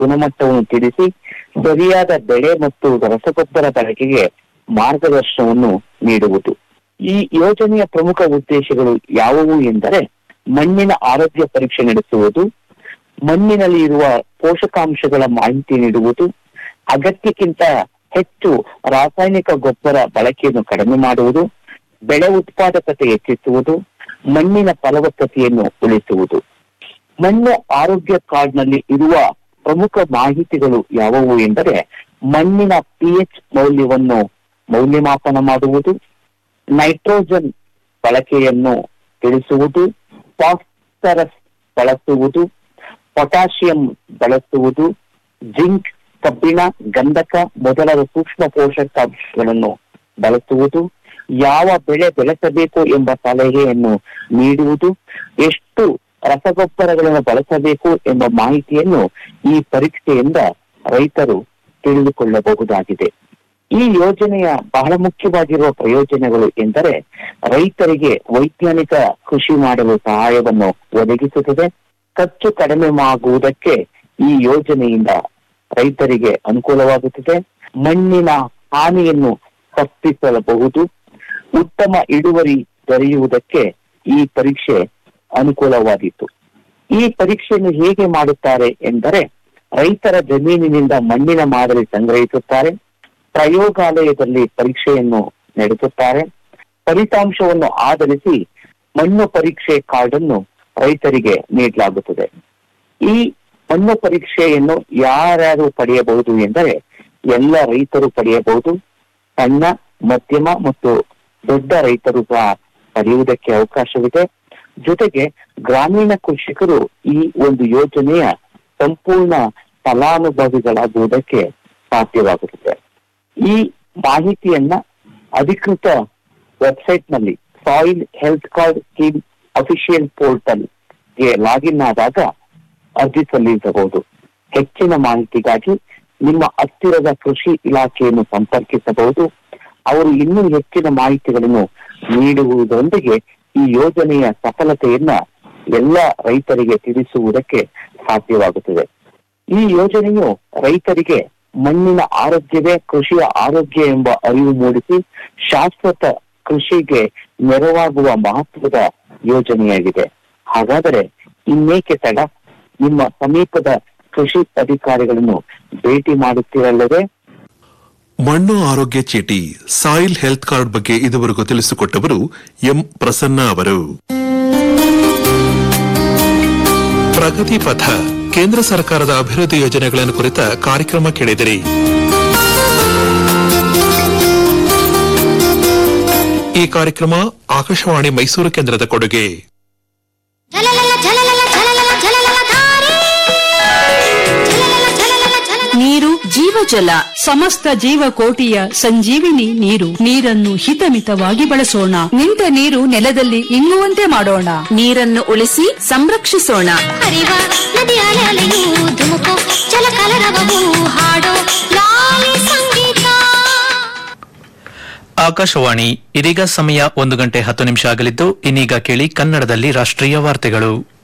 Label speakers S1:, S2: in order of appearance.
S1: ಗುಣಮಟ್ಟವನ್ನು ತಿಳಿಸಿ ಸರಿಯಾದ ಬೆಳೆ ಮತ್ತು ರಸಗೊಬ್ಬರ ಬಳಕೆಗೆ ಮಾರ್ಗದರ್ಶನವನ್ನು ನೀಡುವುದು ಈ ಯೋಜನೆಯ ಪ್ರಮುಖ ಉದ್ದೇಶಗಳು ಯಾವುವು ಎಂದರೆ ಮಣ್ಣಿನ ಆರೋಗ್ಯ ಪರೀಕ್ಷೆ ನಡೆಸುವುದು ಮಣ್ಣಿನಲ್ಲಿ ಇರುವ ಪೋಷಕಾಂಶಗಳ ಮಾಹಿತಿ ನೀಡುವುದು ಅಗತ್ಯಕ್ಕಿಂತ ಹೆಚ್ಚು ರಾಸಾಯನಿಕ ಗೊಬ್ಬರ ಬಳಕೆಯನ್ನು ಕಡಿಮೆ ಮಾಡುವುದು ಬೆಳೆ ಉತ್ಪಾದಕತೆ ಹೆಚ್ಚಿಸುವುದು ಮಣ್ಣಿನ ಫಲವತ್ತತೆಯನ್ನು ಉಳಿಸುವುದು ಮಣ್ಣು ಆರೋಗ್ಯ ಕಾರ್ಡ್ನಲ್ಲಿ ಇರುವ ಪ್ರಮುಖ ಮಾಹಿತಿಗಳು ಯಾವುವು ಎಂದರೆ ಮಣ್ಣಿನ ಪಿಎಚ್ ಮೌಲ್ಯವನ್ನು ಮೌಲ್ಯಮಾಪನ ಮಾಡುವುದು ನೈಟ್ರೋಜನ್ ಬಳಕೆಯನ್ನು ತಿಳಿಸುವುದು ಫಾಸ್ಫರಸ್ ಬಳಸುವುದು ಪೊಟ್ಯಾಷಿಯಂ ಬಳಸುವುದು ಜಿಂಕ್ ಕಬ್ಬಿಣ ಗಂಧಕ ಮೊದಲಾದ ಸೂಕ್ಷ್ಮ ಪೋಷಕಾಂಶಗಳನ್ನು ಬಳಸುವುದು ಯಾವ ಬೆಳೆ ಬೆಳೆಸಬೇಕು ಎಂಬ ಸಲಹೆಯನ್ನು ನೀಡುವುದು ಎಷ್ಟು ರಸಗೊಬ್ಬರಗಳನ್ನು ಬಳಸಬೇಕು ಎಂಬ ಮಾಹಿತಿಯನ್ನು ಈ ಪರೀಕ್ಷೆಯಿಂದ ರೈತರು ತಿಳಿದುಕೊಳ್ಳಬಹುದಾಗಿದೆ ಈ ಯೋಜನೆಯ ಬಹಳ ಮುಖ್ಯವಾಗಿರುವ ಪ್ರಯೋಜನಗಳು ಎಂದರೆ ರೈತರಿಗೆ ವೈಜ್ಞಾನಿಕ ಕೃಷಿ ಮಾಡಲು ಸಹಾಯವನ್ನು ಒದಗಿಸುತ್ತದೆ ಖರ್ಚು ಕಡಿಮೆ ಆಗುವುದಕ್ಕೆ ಈ ಯೋಜನೆಯಿಂದ ರೈತರಿಗೆ ಅನುಕೂಲವಾಗುತ್ತದೆ ಮಣ್ಣಿನ ಹಾನಿಯನ್ನು ತಪ್ಪಿಸಬಹುದು ಉತ್ತಮ ಇಳುವರಿ ದೊರೆಯುವುದಕ್ಕೆ ಈ ಪರೀಕ್ಷೆ ಅನುಕೂಲವಾದೀತು ಈ ಪರೀಕ್ಷೆಯನ್ನು ಹೇಗೆ ಮಾಡುತ್ತಾರೆ ಎಂದರೆ ರೈತರ ಜಮೀನಿನಿಂದ ಮಣ್ಣಿನ ಮಾದರಿ ಸಂಗ್ರಹಿಸುತ್ತಾರೆ ಪ್ರಯೋಗಾಲಯದಲ್ಲಿ ಪರೀಕ್ಷೆಯನ್ನು ನಡೆಸುತ್ತಾರೆ ಫಲಿತಾಂಶವನ್ನು ಆಧರಿಸಿ ಮಣ್ಣು ಪರೀಕ್ಷೆ ಕಾರ್ಡ್ ಅನ್ನು ರೈತರಿಗೆ ನೀಡಲಾಗುತ್ತದೆ ಈ ಮಣ್ಣು ಪರೀಕ್ಷೆಯನ್ನು ಯಾರ್ಯಾರು ಪಡೆಯಬಹುದು ಎಂದರೆ ಎಲ್ಲ ರೈತರು ಪಡೆಯಬಹುದು ಸಣ್ಣ ಮಧ್ಯಮ ಮತ್ತು ದೊಡ್ಡ ರೈತರು ಸಹ ಪಡೆಯುವುದಕ್ಕೆ ಅವಕಾಶವಿದೆ ಜೊತೆಗೆ ಗ್ರಾಮೀಣ ಕೃಷಿಕರು ಈ ಒಂದು ಯೋಜನೆಯ ಸಂಪೂರ್ಣ ಫಲಾನುಭವಿಗಳಾಗುವುದಕ್ಕೆ ಸಾಧ್ಯವಾಗುತ್ತದೆ ಈ ಮಾಹಿತಿಯನ್ನ ಅಧಿಕೃತ ವೆಬ್ಸೈಟ್ ನಲ್ಲಿ soil health card scheme official portal ಗೆ ಲಾಗಿನ್ ಆದಾಗ ಅರ್ಜಿ ಸಲ್ಲಿಸಬಹುದು ಹೆಚ್ಚಿನ ಮಾಹಿತಿಗಾಗಿ ನಿಮ್ಮ ಹತ್ತಿರದ ಕೃಷಿ ಇಲಾಖೆಯನ್ನು ಸಂಪರ್ಕಿಸಬಹುದು ಅವರು ಇನ್ನೂ ಹೆಚ್ಚಿನ ಮಾಹಿತಿಗಳನ್ನು ನೀಡುವುದರೊಂದಿಗೆ ಈ ಯೋಜನೆಯ ಸಫಲತೆಯನ್ನ ಎಲ್ಲ ರೈತರಿಗೆ ತಿಳಿಸುವುದಕ್ಕೆ ಸಾಧ್ಯವಾಗುತ್ತದೆ ಈ ಯೋಜನೆಯು ರೈತರಿಗೆ ಮಣ್ಣಿನ ಆರೋಗ್ಯವೇ ಕೃಷಿಯ ಆರೋಗ್ಯ ಎಂಬ ಅರಿವು ಮೂಡಿಸಿ ಶಾಶ್ವತ ಕೃಷಿಗೆ ನೆರವಾಗುವ ಮಹತ್ವದ ಯೋಜನೆಯಾಗಿದೆ ಹಾಗಾದರೆ ಇನ್ನೇಕೆ ತಡ ನಿಮ್ಮ ಸಮೀಪದ ಕೃಷಿ ಅಧಿಕಾರಿಗಳನ್ನು ಭೇಟಿ ಮಾಡುತ್ತಿರಲ್ಲವೇ
S2: ಮಣ್ಣು ಆರೋಗ್ಯ ಚೀಟಿ ಸಾಯಿಲ್ ಹೆಲ್ತ್ ಕಾರ್ಡ್ ಬಗ್ಗೆ ಇದುವರೆಗೂ ತಿಳಿಸಿಕೊಟ್ಟವರು ಎಂ ಪ್ರಸನ್ನ ಅವರು ಪ್ರಗತಿ ಪಥ ಕೇಂದ್ರ ಸರ್ಕಾರದ ಅಭಿವೃದ್ಧಿ ಯೋಜನೆಗಳನ್ನು ಕುರಿತ ಕಾರ್ಯಕ್ರಮ ಕೇಳಿದಿರಿ ಈ ಕಾರ್ಯಕ್ರಮ ಆಕಾಶವಾಣಿ ಮೈಸೂರು ಕೇಂದ್ರದ ಕೊಡುಗೆ
S3: ಝಲಲಲ ಝಲಲಲ ಝಲಲಲ ಝಲಲಲ ಧಾರೆ ಝಲಲಲ ಝಲಲಲ ಝಲಲಲ
S4: ನೀರು ಜೀವಜಲ ಸಮಸ್ತ ಜೀವಕೋಟಿಯ ಸಂಜೀವಿನಿ ನೀರು ನೀರನ್ನು ಹಿತಮಿತವಾಗಿ ಬಳಸೋಣ ನಿಂತ ನೀರು ನೆಲದಲ್ಲಿ ಇಂಗುವಂತೆ ಮಾಡೋಣ
S5: ನೀರನ್ನು ಉಳಿಸಿ ಸಂರಕ್ಷಿಸೋಣ
S3: ಹರಿವ ನದಿಯ ಅಲೆಯು ಧುಮುಕು ಜಲಕಲರವವು ಹಾಡೋ ಲಾಲಿ ಸಂಗೀತ
S6: ಆಕಾಶವಾಣಿ ಇದೀಗ ಸಮಯ ಒಂದು ಗಂಟೆ ಹತ್ತು ನಿಮಿಷ ಆಗಲಿದ್ದು ಇನ್ನೀಗ ಕೇಳಿ ಕನ್ನಡದಲ್ಲಿ ರಾಷ್ಟ್ರೀಯ ವಾರ್ತೆಗಳು